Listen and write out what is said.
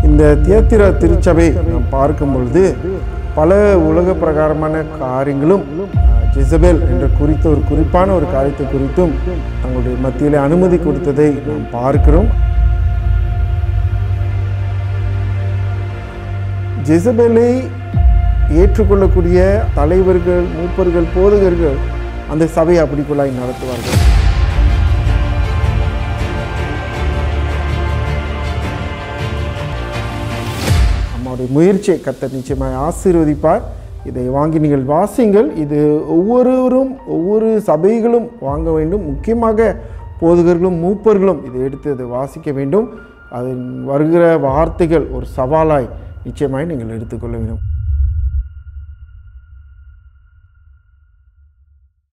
இந்த தியத்திர திருச்சபை நாம் பார்க்கும் பொழுது பல உலக பிரகாரமான காரியங்களும் ஜெசபேல் என்ற குறித்த ஒரு குறிப்பான ஒரு காரியத்தை குறித்தும் தங்களுடைய மத்தியிலே அனுமதி கொடுத்ததை நாம் பார்க்கிறோம் ஜெசபேலை ஏற்றுக்கொள்ளக்கூடிய தலைவர்கள் மூப்பர்கள் போதகர்கள் அந்த சபையை அப்படிக்குள்ளாய் நடத்துவார்கள் நம்முடைய முயற்சியை கத்தர் நிச்சயமாய் ஆசீர்வதிப்பார் இதை வாங்கி நீங்கள் வாசிங்கள் இது ஒவ்வொருவரும் ஒவ்வொரு சபைகளும் வாங்க வேண்டும் முக்கியமாக போதகர்களும் மூப்பர்களும் இதை எடுத்து அதை வாசிக்க வேண்டும் அதன் வருகிற வார்த்தைகள் ஒரு சவாலாய் நிச்சயமாய் நீங்கள் எடுத்துக்கொள்ள வேண்டும்